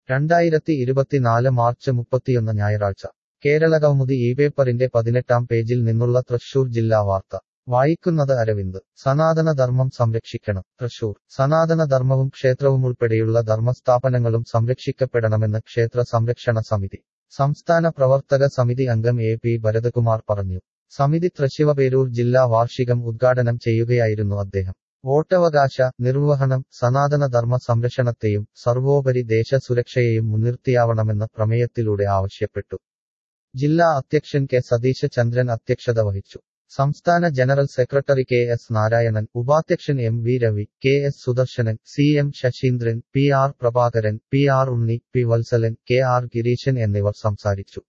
രണ്ടായിരത്തി ഇരുപത്തിനാല് മാർച്ച് മുപ്പത്തിയൊന്ന് ഞായറാഴ്ച കേരള കൗമുദി ഈ പേപ്പറിന്റെ പതിനെട്ടാം പേജിൽ നിന്നുള്ള തൃശൂർ ജില്ലാ വാർത്ത വായിക്കുന്നത് അരവിന്ദ് സനാതന ധർമ്മം സംരക്ഷിക്കണം തൃശൂർ സനാതന ധർമ്മവും ക്ഷേത്രവുമുൾപ്പെടെയുള്ള ധർമ്മസ്ഥാപനങ്ങളും സംരക്ഷിക്കപ്പെടണമെന്ന് ക്ഷേത്ര സംരക്ഷണ സമിതി സംസ്ഥാന പ്രവർത്തക സമിതി അംഗം എ പി ഭരതകുമാർ പറഞ്ഞു സമിതി തൃശിവപേരൂർ ജില്ലാ വാർഷികം ഉദ്ഘാടനം ചെയ്യുകയായിരുന്നു അദ്ദേഹം വോട്ടവകാശ നിർവഹണം സനാതന ധർമ്മ സംരക്ഷണത്തെയും സർവോപരി ദേശ സുരക്ഷയെയും മുൻനിർത്തിയാവണമെന്ന് പ്രമേയത്തിലൂടെ ആവശ്യപ്പെട്ടു ജില്ലാ അധ്യക്ഷൻ കെ സതീശ ചന്ദ്രൻ അധ്യക്ഷത വഹിച്ചു സംസ്ഥാന general secretary K S Narayanan ഉപാധ്യക്ഷൻ M V Ravi K S Sudarsanan C M Saseendran P R Prabhakaran P R Unni P Valsalan K R Gireesan എന്നിവർ സംസാരിച്ചു